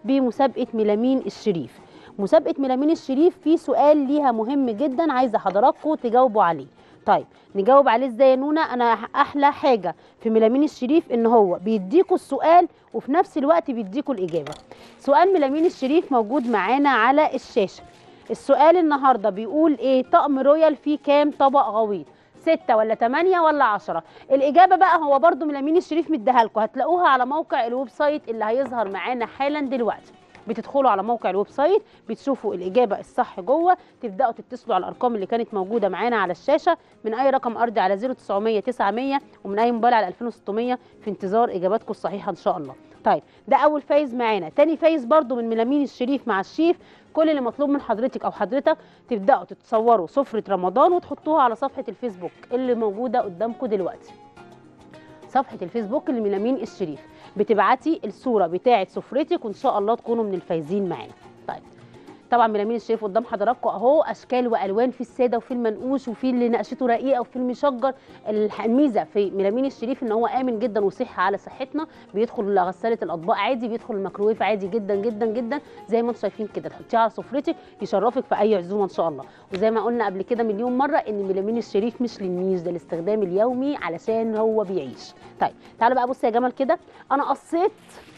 بمسابقه ميلامين الشريف مسابقه ميلامين الشريف في سؤال ليها مهم جدا عايزه حضراتكم تجاوبوا عليه طيب نجاوب عليه ازاي يا نونا انا احلى حاجه في ميلامين الشريف ان هو بيديكوا السؤال وفي نفس الوقت بيديكوا الاجابه سؤال ميلامين الشريف موجود معانا على الشاشه السؤال النهارده بيقول ايه طقم رويال فيه كام طبق غويط ستة ولا تمانية ولا عشرة الإجابة بقى هو برضو ميلامين الشريف مديها لكم هتلاقوها على موقع الويب سايت اللي هيظهر معانا حالا دلوقتي بتدخلوا على موقع الويب سايت بتشوفوا الاجابه الصح جوه تبداوا تتصلوا على الارقام اللي كانت موجوده معانا على الشاشه من اي رقم ارضي على 0900 900 ومن اي موبايل على 2600 في انتظار اجاباتكم الصحيحه ان شاء الله طيب ده اول فايز معانا تاني فايز برضو من ميلامين الشريف مع الشيف كل اللي مطلوب من حضرتك او حضرتك تبداوا تتصوروا سفره رمضان وتحطوها على صفحه الفيسبوك اللي موجوده قدامكم دلوقتي صفحه الفيسبوك لميلامين الشريف بتبعتي الصوره بتاعه سفرتك وان شاء الله تكونوا من الفايزين معانا طيب طبعا ميلامين الشريف قدام حضراتكم اهو اشكال والوان في الساده وفي المنقوش وفي اللي نقشته رقيقه وفي المشجر الميزه في ميلامين الشريف ان هو امن جدا وصحي على صحتنا بيدخل غساله الاطباق عادي بيدخل الميكروويف عادي جدا جدا جدا زي ما انتم شايفين كده تحطيه على سفرتك يشرفك في اي عزومه ان شاء الله وزي ما قلنا قبل كده مليون مره ان ميلامين الشريف مش للنيش ده الاستخدام اليومي علشان هو بيعيش طيب تعالوا بقى بص يا جمال كده انا قصيت